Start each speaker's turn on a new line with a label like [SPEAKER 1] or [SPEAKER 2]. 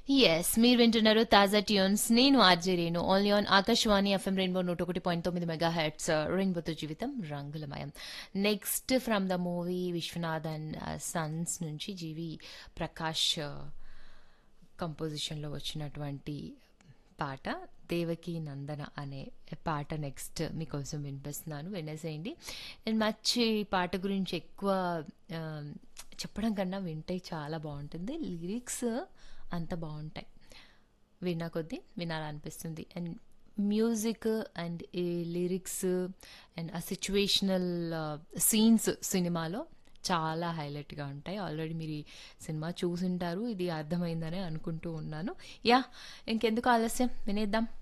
[SPEAKER 1] yes మీరు వింటున్నారు తాజా ట్యూన్స్ నేను R J Renu only on Akashvani F M rainbow నూట ఒకటి పాయింట్ తొమ్మిది మెగా హెడ్స్ రెయిన్బోతో జీవితం రంగులమయం next from the movie Vishwanath and sons నుంచి జీవి ప్రకాష్ కంపోజిషన్లో వచ్చినటువంటి పాట దేవకి నందన అనే పాట నెక్స్ట్ మీకోసం వినిపిస్తున్నాను వినేసేయండి అండ్ మంచి పాట గురించి ఎక్కువ ఆ, చెప్పడం కన్నా వింటే చాలా బాగుంటుంది లిరిక్స్ అంత బాగుంటాయి విన్నా కొద్దీ వినాలనిపిస్తుంది అండ్ మ్యూజిక్ అండ్ ఈ లిరిక్స్ అండ్ ఆ సిచ్యువేషనల్ సీన్స్ సినిమాలో చాలా హైలైట్గా ఉంటాయి ఆల్రెడీ మీరు ఈ సినిమా చూసుంటారు ఇది అర్థమైందనే అనుకుంటూ ఉన్నాను యా ఇంకెందుకు ఆలస్యం వినేద్దాం